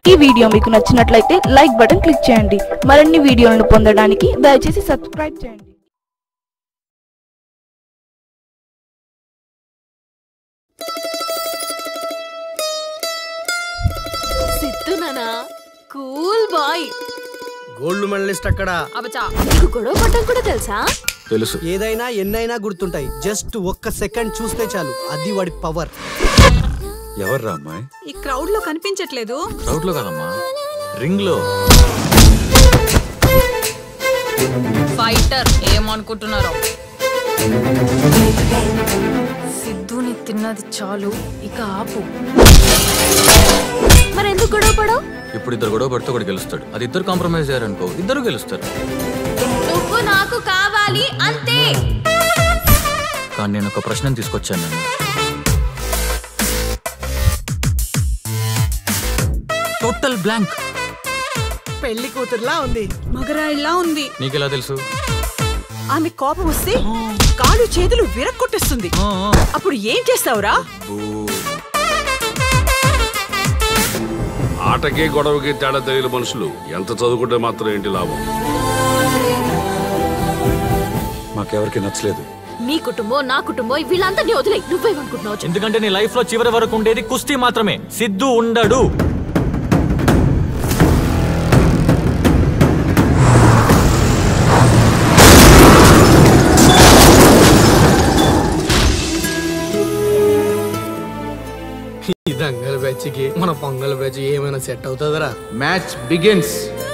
ఈ వీడియో మీకు నచ్చినట్లయితే లైక్ బటన్ క్లిక్ చేయండి మరిన్ని వీడియోలను పొందడానికి దయచేసి సబ్స్క్రైబ్ చేయండి సిద్ధుననా కూల్ బాయ్ గోల్డ్ మెడలిస్ట్ అక్కడ అవచా నీకు గొడవ పడ్డం కూడా తెలుసా తెలుసు ఏదైనా ఎన్నైనా గుర్తుంటాయి జస్ట్ ఒక్క సెకండ్ చూస్తే చాలు అది వాడి పవర్ ఎవర్రా అమ్మాయి ఈ క్రౌడ్ లో కనిపించట్లేదు క్రౌడ్ లో కదమ్మా రింగ్ లో ఫైటర్ ఏమనుకుంటున్నారో సిద్ధుని తిన్నది చాలు ఇక ఆపు మరెందుకు గొడవ పడవు ఇప్పుడు ఇద్దరు గొడవ పడితే ఒకటి గెలుస్తాడు అది ఇద్దరు కాంప్రమైజ్ అయ్యారనుకో ఇద్దరు గెలుస్తారు నువ్వు నాకు కావాలి అంతే కానీ నేను ఒక ప్రశ్న తీసుకొచ్చాను నేను టోటల్ బ్లాంక్ పెళ్లి కూతురులా ఉంది మగరాయిలా ఉంది నీకెలా తెలుసు ఆమె కోపం వస్తే కాళ్ళు చేతులు విరక్కొట్టేస్తుంది ఆ, ఆ. అప్పుడు ఏం చేస్తావురా బూ. ఆటకి గొడవకి తేడా తెలియని మనుషులు ఎంత చదువుకుంటే మాత్రం ఏంటి లాభం మాకెవరికి నచ్చలేదు నీ కుటుంబం నా కుటుంబం వీళ్ళందరినీ వదిలే నువ్వేమనుకుంటున్నావు చెప్పు. ఎందుకంటే నీ లైఫ్ లో చివరి వరకు ఉండేది కుస్తీ మాత్రమే సిద్ధు ఉండడు ఈ దంగల బ్యాచ్కి మన పొంగల్ బ్యాచ్ ఏమైనా సెట్ అవుతుందరా మ్యాచ్ బిగిన్స్